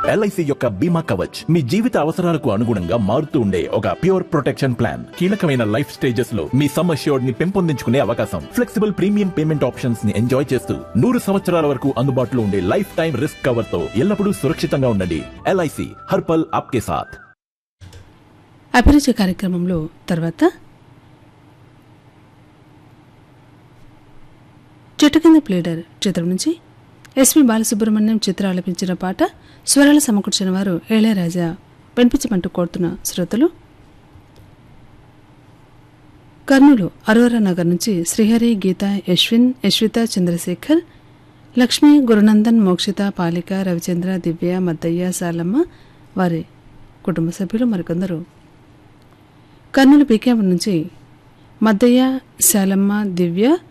LIC యొక్క బీమా కవచ్ మీ జీవిత అవసరాలకు అనుగుణంగా మారుతూ ఉండే ఒక ప్యూర్ ప్రొటెక్షన్ ప్లాన్ కీలకమైన లైఫ్ స్టేజెస్ లో మీ సమ్ అష్యూర్డ్ ని పెంపొందించుకునే అవకాశం ఫ్లెక్సిబుల్ ప్రీమియం పేమెంట్ ఆప్షన్స్ ని ఎంజాయ్ చేస్తూ నూరు సంవత్సరాల వరకు అందుబాటులో ఉండే లైఫ్ టైం రిస్క్ కవర్ తో ఎల్లప్పుడూ సురక్షితంగా ఉండండి ఎల్ఐసి హర్పల్ ఆప్కే సాథ్ అభిరుచి కార్యక్రమంలో తర్వాత చెట్టు కింద ప్లేడర్ చిత్రం నుంచి ఎస్పి బాలసుబ్రహ్మణ్యం చిత్ర ఆలపించిన పాట స్వరాలు సమకూర్చిన వారు ఇళయరాజా వినిపించమంటూ కోరుతున్న శ్రోతలు కర్నూలు అరోరా నగర్ నుంచి శ్రీహరి గీత యశ్విన్ యశ్విత చంద్రశేఖర్ లక్ష్మి గురునందన్ మోక్షిత పాలిక రవిచంద్ర దివ్య మద్దయ్య సాలమ్మ వారి కుటుంబ సభ్యులు మరికొందరు కర్నూలు పీకేఎం నుంచి మద్దయ్య శాలమ్మ దివ్య